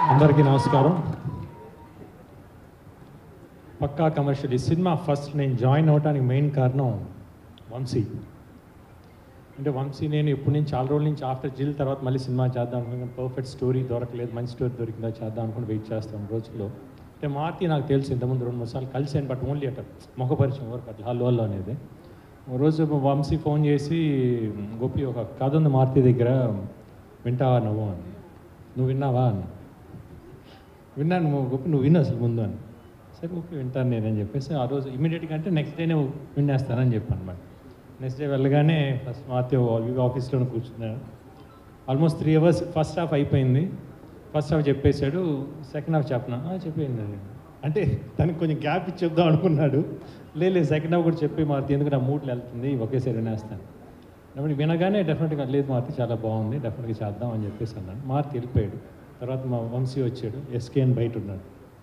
అందరికీ నమస్కారం పక్కా కమర్షియల్ ఈ సినిమా ఫస్ట్ నేను జాయిన్ అవడానికి మెయిన్ కారణం వంశీ అంటే వంశీ నేను ఎప్పటి నుంచి చాలా రోజుల నుంచి ఆఫ్టర్ జిల్ తర్వాత మళ్ళీ సినిమా చేద్దాం అనుకున్నాను పర్ఫెక్ట్ స్టోరీ దొరకలేదు మంచి స్టోరీ దొరికిందా చేద్దాం అనుకుని వెయిట్ చేస్తాను రోజుల్లో అంటే మార్తి నాకు తెలుసు ఇంతకుముందు రెండు మూడు సార్లు కలిసాను బట్ ఓన్లీ అట ముఖపరిచయం వరకు అట్లా హలో హలో అనేది ఓ రోజు వంశీ ఫోన్ చేసి గోపి ఒక కథ ఉంది మార్తి దగ్గర వింటావా నువ్వు అని నువ్వు విన్నావా అన్న విన్నాను నువ్వు గొప్ప నువ్వు విను అసలు ముందు అని సరే ఓకే వింటాను నేనని చెప్పేసి ఆ రోజు ఇమీడియట్గా అంటే నెక్స్ట్ డేనే వినేస్తానని చెప్పాను అనమాట నెక్స్ట్ డే వెళ్ళగానే ఫస్ట్ మాతో యుగ ఆఫీస్లోనే కూర్చున్నాను almost three hours first half అయిపోయింది ఫస్ట్ హాఫ్ చెప్పేశాడు సెకండ్ హాఫ్ చెప్పనా "ఆ, చెప్పేయండి అది అంటే తనకి కొంచెం గ్యాప్ ఇచ్చి చెప్దాం అనుకున్నాడు లేదు సెకండ్ హాఫ్ కూడా చెప్పి మారుతి ఎందుకు నా మూడ్లు వెళ్తుంది ఒకేసారి వినేస్తాను కాబట్టి వినగానే డెఫినెట్గా లేదు మారుతి చాలా బాగుంది డెఫినెట్గా చేద్దాం అని చెప్పేసి అన్నాను మారుతి వెళ్ళిపోయాడు తర్వాత మా వంశీ వచ్చాడు ఎస్కే అని బయట ఉన్నాడు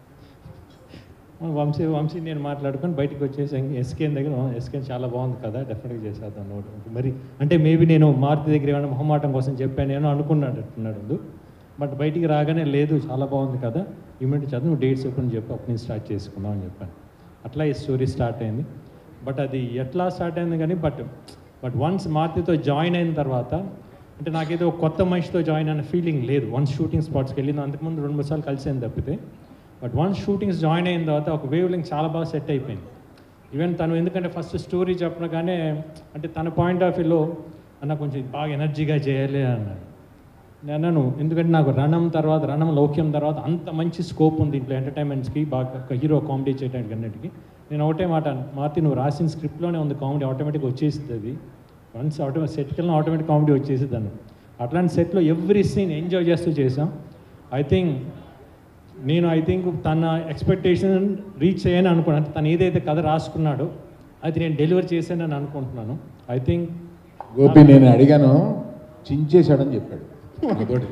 మా వంశీ వంశీ నేను మాట్లాడుకొని బయటకు వచ్చేసి ఎస్కేన్ దగ్గర ఎస్కేన్ చాలా బాగుంది కదా డెఫినెట్గా చేసేద్దాం నోట్ మరి అంటే మేబీ నేను మారుతి దగ్గర ఏమైనా మొహమాటం కోసం చెప్పాను నేను అనుకున్నాడు అంటున్నాడు బట్ బయటికి రాగానే లేదు చాలా బాగుంది కదా ఇమీడియట్ చదువు నువ్వు డేట్స్ ఎప్పుడు చెప్పి అప్పుడు నేను స్టార్ట్ చేసుకుందాం అని చెప్పాను అట్లా ఈ స్టోరీ స్టార్ట్ అయింది బట్ అది ఎట్లా స్టార్ట్ అయింది కానీ బట్ బట్ వన్స్ మారుతితో జాయిన్ అయిన తర్వాత అంటే నాకేదో కొత్త మనిషితో జాయిన్ అయిన ఫీలింగ్ లేదు వన్స్ షూటింగ్ స్పాట్స్కి వెళ్ళింది అంతకుముందు రెండు మూడు సార్లు కలిసాను తప్పితే బట్ వన్స్ షూటింగ్స్ జాయిన్ అయిన తర్వాత ఒక వేవ్ లింక్ చాలా బాగా సెట్ అయిపోయింది ఈవెన్ తను ఎందుకంటే ఫస్ట్ స్టోరీ చెప్పగానే అంటే తన పాయింట్ ఆఫ్ వ్యూలో అన్న కొంచెం బాగా ఎనర్జీగా చేయాలి అన్నాడు నేను అన్నాను ఎందుకంటే నాకు రణం తర్వాత రణం లౌక్యం తర్వాత అంత మంచి స్కోప్ ఉంది ఇంట్లో ఎంటర్టైన్మెంట్స్కి బాగా ఒక హీరో కామెడీ చేయడానికి అన్నిటికీ నేను ఒకటే మాట మార్తి నువ్వు రాసిన స్క్రిప్ట్లోనే ఉంది కామెడీ ఆటోమేటిక్గా వచ్చేసింది అది వన్స్ ఆటో సెట్కి వెళ్ళిన ఆటోమేటిక్ కామెడీ వచ్చేసింది అన్న అట్లాంటి సెట్లో ఎవ్రీ సీన్ ఎంజాయ్ చేస్తూ చేసాం ఐ థింక్ నేను ఐ థింక్ తన ఎక్స్పెక్టేషన్ రీచ్ అయ్యాను అనుకున్నాను అంటే తను ఏదైతే కథ రాసుకున్నాడో అది నేను డెలివర్ చేశానని అనుకుంటున్నాను ఐ థింక్ గోపి నేను అడిగాను చించేశాడని చెప్పాడు నాతోటి.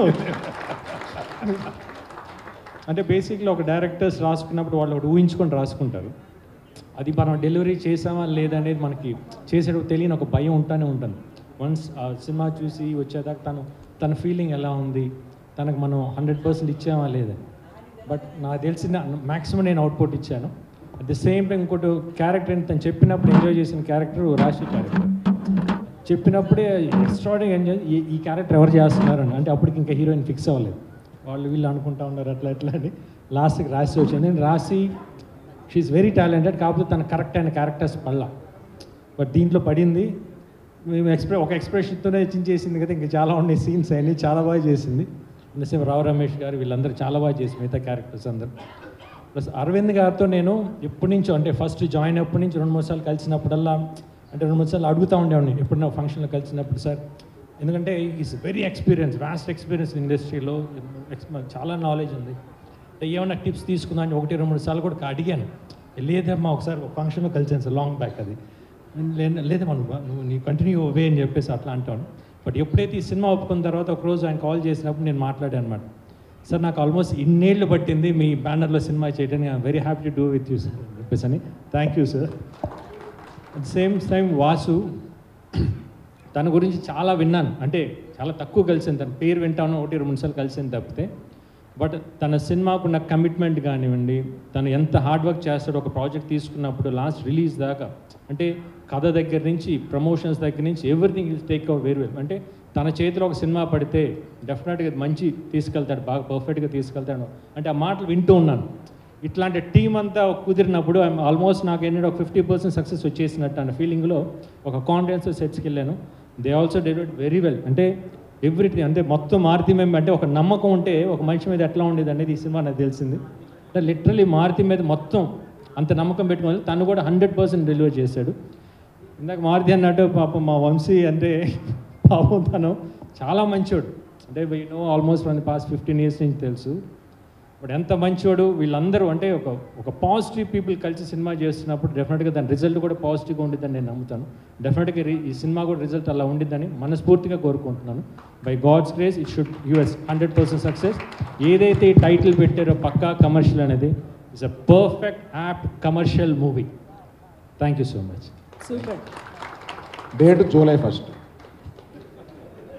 అంటే బేసిక్లీ ఒక డైరెక్టర్స్ రాసుకున్నప్పుడు వాళ్ళు ఒకటి ఊహించుకొని రాసుకుంటారు అది మనం డెలివరీ చేసామా లేదా అనేది మనకి చేసేటప్పుడు తెలియని ఒక భయం ఉంటానే ఉంటుంది వన్స్ ఆ సినిమా చూసి వచ్చేదాకా తను తన ఫీలింగ్ ఎలా ఉంది తనకు మనం హండ్రెడ్ పర్సెంట్ ఇచ్చామా లేదా బట్ నాకు తెలిసిన మ్యాక్సిమం నేను అవుట్పుట్ ఇచ్చాను అట్ ద సేమ్ టైం ఇంకోటి క్యారెక్టర్ తను చెప్పినప్పుడు ఎంజాయ్ చేసిన క్యారెక్టర్ రాశి క్యారెక్టర్ చెప్పినప్పుడే ఎక్స్ట్రాడినరీ ఎంజాయ్ ఈ ఈ క్యారెక్టర్ ఎవరు చేస్తున్నారని అంటే అప్పటికి ఇంకా హీరోయిన్ ఫిక్స్ అవ్వలేదు వాళ్ళు వీళ్ళు అనుకుంటా ఉన్నారు అట్లా అట్లా అని లాస్ట్కి రాసి వచ్చింది నేను రాసి షీఈ్ వెరీ టాలెంటెడ్ కాకపోతే తన కరెక్ట్ అయిన క్యారెక్టర్స్ పడలా బట్ దీంట్లో పడింది మేము ఎక్స్ప్రె ఒక ఎక్స్ప్రెషన్తోనే చేసింది కదా ఇంకా చాలా ఉన్నాయి సీన్స్ అన్ని చాలా బాగా చేసింది అందుసేపు రావు రమేష్ గారు వీళ్ళందరూ చాలా బాగా చేసి మిగతా క్యారెక్టర్స్ అందరూ ప్లస్ అరవింద్ గారితో నేను ఎప్పటి నుంచో అంటే ఫస్ట్ జాయిన్ అప్పటి నుంచి రెండు మూడు సార్లు కలిసినప్పుడల్లా అంటే రెండు మూడు సార్లు అడుగుతూ ఉండేవాడిని ఎప్పుడన్నా ఫంక్షన్లో కలిసినప్పుడు సార్ ఎందుకంటే is very experience vast experience ఇండస్ట్రీలో చాలా నాలెడ్జ్ ఉంది అంటే ఏమైనా టిప్స్ తీసుకుందామని ఒకటి రెండు మూడు సార్లు కూడా అడిగాను లేదమ్మా ఒకసారి ఒక ఫంక్షన్లో కలిసాను సార్ లాంగ్ బ్యాక్ అది లే- లేదమ్మా నువ్వు నువ్వు నీ కంటిన్యూ అవే అని చెప్పేసి అట్లా అంటాను బట్ ఎప్పుడైతే ఈ సినిమా ఒప్పుకున్న తర్వాత ఒకరోజు ఆయన కాల్ చేసినప్పుడు నేను మాట్లాడాను అనమాట సార్ నాకు ఆల్మోస్ట్ ఇన్నేళ్ళు పట్టింది మీ బ్యానర్లో సినిమా చేయడానికి I'm very happy to do with you sir అని చెప్పేసి అని thank you sir at same time Vasu తన గురించి చాలా విన్నాను అంటే చాలా తక్కువ కలిసాను తన పేరు వింటాను ఒకటి రెండు సార్లు కలిసాను తప్పితే బట్ తన సినిమాకు ఉన్న కమిట్మెంట్ కానివ్వండి తను ఎంత హార్డ్ వర్క్ చేస్తాడో ఒక ప్రాజెక్ట్ తీసుకున్నప్పుడు లాస్ట్ రిలీజ్ దాకా అంటే కథ దగ్గర నుంచి ప్రమోషన్స్ దగ్గర నుంచి everything he'll take over very well అంటే తన చేతిలో ఒక సినిమా పడితే డెఫినెట్గా మంచి తీసుకెళ్తాడు బాగా పర్ఫెక్ట్గా తీసుకెళ్తాడు అంటే ఆ మాటలు వింటూ ఉన్నాను ఇట్లాంటి టీం అంతా కుదిరినప్పుడు ఐఎమ్ ఆల్మోస్ట్ నాకు ఏంటంటే ఒక ఫిఫ్టీ పర్సెంట్ సక్సెస్ వచ్చేసినట్టు అన్న ఫీలింగ్లో ఒక కాన్ఫిడెన్స్ సెట్స్కి వెళ్ళాను they also delivered very well అంటే ఎవ్రీథింగ్ అంటే మొత్తం మారుతి మేము అంటే ఒక నమ్మకం ఉంటే ఒక మనిషి మీద ఎట్లా ఉండేది అనేది ఈ సినిమా నాకు తెలిసింది అంటే లిటరలీ మారుతి మీద మొత్తం అంత నమ్మకం పెట్టుకొని తను కూడా హండ్రెడ్ పర్సెంట్ డెలివర్ చేశాడు ఇందాక మారుతి అన్నట్టు పాపం మా వంశీ అంటే పాపం తను చాలా మంచోడు అంటే we know almost one past fifteen years నుంచి తెలుసు బట్ ఎంత మంచోడు వీళ్ళందరూ అంటే ఒక ఒక పాజిటివ్ పీపుల్ కలిసి సినిమా చేస్తున్నప్పుడు డెఫినెట్గా దాని రిజల్ట్ కూడా పాజిటివ్గా ఉండిద్దని నేను నమ్ముతాను డెఫినెట్గా రి- ఈ సినిమా కూడా రిజల్ట్ అలా ఉండిద్దని మనస్ఫూర్తిగా కోరుకుంటున్నాను by God's grace it should యూఎస్ హండ్రెడ్ పర్సెంట్ సక్సెస్ ఏదైతే ఈ టైటిల్ పెట్టారో పక్కా కమర్షియల్ అనేది it's a perfect app commercial movie thank you so much super date July first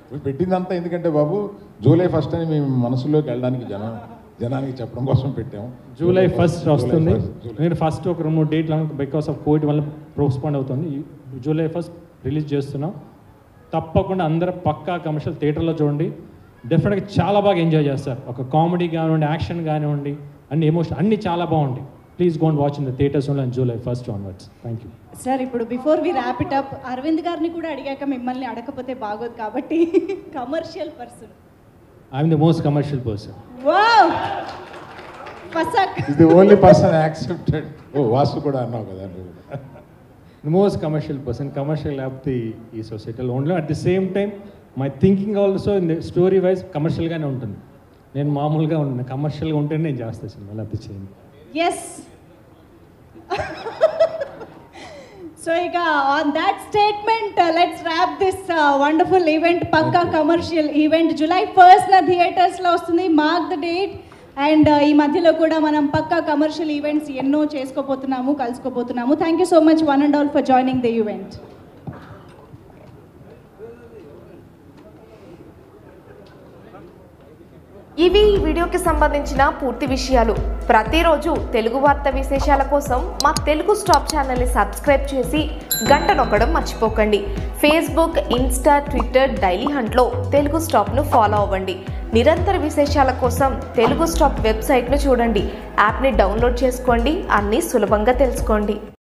మీరు పెట్టిందంతా ఎందుకంటే బాబు జూలై ఫస్ట్ అని మేము మనసులోకి వెళ్ళడానికి జనం జనానికి చెప్పడం కోసం పెట్టాము జూలై ఫస్ట్ జూలై వస్తుంది first, జూలై నేను ఫస్ట్ ఒక రెండు మూడు డేట్లు బికాస్ ఆఫ్ కోవిడ్ వల్ల పోస్ట్పోన్ అవుతుంది ఈ జూలై ఫస్ట్ రిలీజ్ చేస్తున్నాం తప్పకుండా అందరూ పక్కా కమర్షియల్ థియేటర్లో చూడండి డెఫినెట్గా చాలా బాగా ఎంజాయ్ చేస్తారు ఒక కామెడీ కానివ్వండి యాక్షన్ కానివ్వండి అన్ని ఎమోషన్ అన్ని చాలా బాగుంటాయి please go and watch in the theaters only July first onwards thank you sir ఇప్పుడు before we wrap it up Arvind గారిని కూడా అడిగాక మిమ్మల్ని అడగకపోతే బాగోదు కాబట్టి commercial person I'm the most commercial person wow పసక్ is the only person accepted oh Vasu కూడా అన్నావు కదా నువ్వు కూడా. the most commercial person, commercial లేకపోతే ఈ సొసైటీలో only at the same time my thinking also in the story wise కమర్షియల్గానే ఉంటుంది నేను మామూలుగా ఉంటాను కమర్షియల్గా ఉంటేనే నేను చేస్తాను సినిమా లేకపోతే చేయను ఎస్ సో ఇక on that statement let's wrap this wonderful event పక్కా కమర్షియల్ ఈవెంట్ జూలై ఫస్ట్ నా థియేటర్స్లో వస్తుంది మార్క్ ద డేట్ అండ్ ఈ మధ్యలో కూడా మనం పక్కా కమర్షియల్ ఈవెంట్స్ ఎన్నో చేసుకోబోతున్నాము కలుసుకోబోతున్నాము thank you so much one and all for joining the event ఇవి ఈ వీడియోకి సంబంధించిన పూర్తి విషయాలు ప్రతిరోజు తెలుగు వార్త విశేషాల కోసం మా తెలుగు స్టాప్ ఛానల్ని సబ్స్క్రైబ్ చేసి గంట నొక్కడం మర్చిపోకండి ఫేస్బుక్ ఇన్స్టా ట్విట్టర్ డైలీ హంట్లో తెలుగు స్టాప్ను ఫాలో అవ్వండి నిరంతర విశేషాల కోసం తెలుగు స్టాప్ వెబ్సైట్ను చూడండి యాప్ని డౌన్లోడ్ చేసుకోండి అన్నీ సులభంగా తెలుసుకోండి